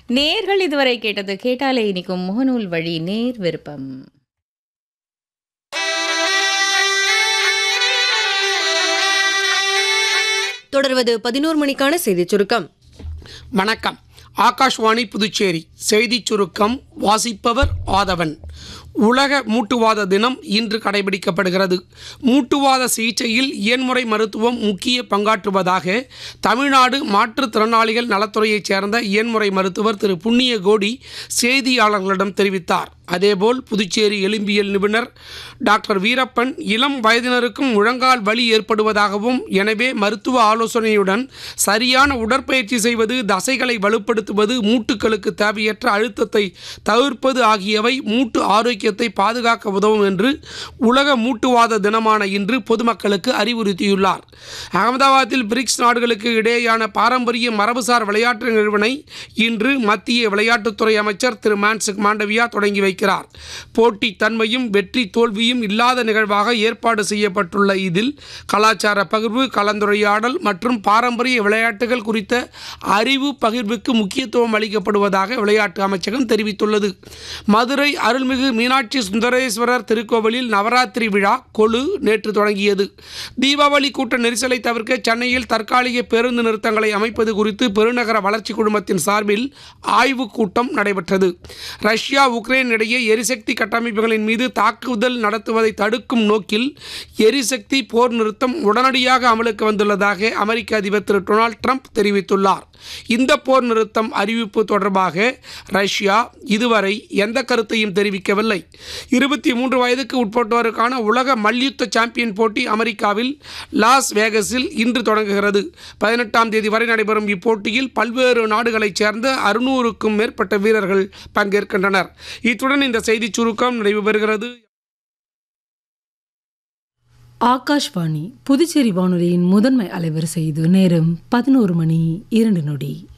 நேர்கள் இதுவரை கேட்டது கேட்டாலே இனிக்கும் முகநூல் வழி நேர் விருப்பம் தொடர்வது பதினோரு மணிக்கான செய்திச் சுருக்கம் வணக்கம் ஆகாஷ்வாணி புதுச்சேரி செய்திச் சுருக்கம் வாசிப்பவர் ஆதவன் உலக மூட்டுவாத தினம் இன்று கடைபிடிக்கப்படுகிறது மூட்டுவாத சிகிச்சையில் இயன்முறை மருத்துவம் முக்கிய பங்காற்றுவதாக தமிழ்நாடு மாற்றுத்திறனாளிகள் நலத்துறையைச் சேர்ந்த இயன்முறை மருத்துவர் திரு புண்ணிய கோடி செய்தியாளர்களிடம் தெரிவித்தார் அதேபோல் புதுச்சேரி எலும்பியல் நிபுணர் டாக்டர் வீரப்பன் இளம் வயதினருக்கும் முழங்கால் வலி ஏற்படுவதாகவும் எனவே மருத்துவ ஆலோசனையுடன் சரியான உடற்பயிற்சி செய்வது தசைகளை வலுப்படுத்துவது மூட்டுகளுக்கு தேவையற்ற அழுத்தத்தை தவிர்ப்பது ஆகியவை மூட்டு ஆரோக்கியத்தை பாதுகாக்க உதவும் என்று உலக மூட்டுவாத தினமான இன்று பொதுமக்களுக்கு அறிவுறுத்தியுள்ளார் அகமதாபாத்தில் பிரிக்ஸ் நாடுகளுக்கு இடையேயான பாரம்பரிய மரபுசார் விளையாட்டு நிறுவனை இன்று மத்திய விளையாட்டுத்துறை அமைச்சர் திரு மான்சுக் மாண்டவியா தொடங்கி வைக்கிறார் போட்டி தன்மையும் வெற்றி தோல்வியும் இல்லாத நிகழ்வாக ஏற்பாடு செய்யப்பட்டுள்ள இதில் கலாச்சார பகிர்வு கலந்துரையாடல் மற்றும் பாரம்பரிய விளையாட்டுகள் குறித்த அறிவு பகிர்வுக்கு முக்கியத்துவம் அளிக்கப்படுவதாக விளையாட்டு அமைச்சகம் தெரிவித்துள்ளது மதுரை அருள்மிகு மீனாட்சி சுந்தரேஸ்வரர் திருக்கோவிலில் நவராத்திரி விழா கொலு நேற்று தொடங்கியது தீபாவளி கூட்ட நெரிசலை தவிர்க்க சென்னையில் தற்காலிக பேருந்து நிறுத்தங்களை அமைப்பது குறித்து பெருநகர வளர்ச்சி குழுமத்தின் சார்பில் ஆய்வுக் கூட்டம் நடைபெற்றது ரஷ்யா உக்ரைன் இடையே எரிசக்தி கட்டமைப்புகளின் மீது தாக்குதல் நடத்துவதை தடுக்கும் நோக்கில் எரிசக்தி போர் நிறுத்தம் உடனடியாக அமலுக்கு வந்துள்ளதாக அமெரிக்க அதிபர் திரு டொனால்ட் ட்ரம்ப் தெரிவித்துள்ளார் இந்த போர் நிறுத்தம் அறிவிப்பு தொடர்பாக ரஷ்யா இதுவரை எந்த கருத்தையும் தெரிவிக்கவில்லை இருபத்தி மூன்று வயதுக்கு உட்பட்டோருக்கான உலக மல்யுத்த சாம்பியன் போட்டி அமெரிக்காவில் லாஸ் வேகஸில் இன்று தொடங்குகிறது பதினெட்டாம் தேதி வரை நடைபெறும் இப்போட்டியில் பல்வேறு நாடுகளைச் சேர்ந்த அறுநூறுக்கும் மேற்பட்ட வீரர்கள் பங்கேற்கின்றனர் இத்துடன் இந்த செய்திச் சுருக்கம் நிறைவு பெறுகிறது ஆகாஷ்வாணி புதுச்சேரி வானொலியின் முதன்மை அலைவரிசை இது நேரம் பதினோரு மணி இரண்டு நொடி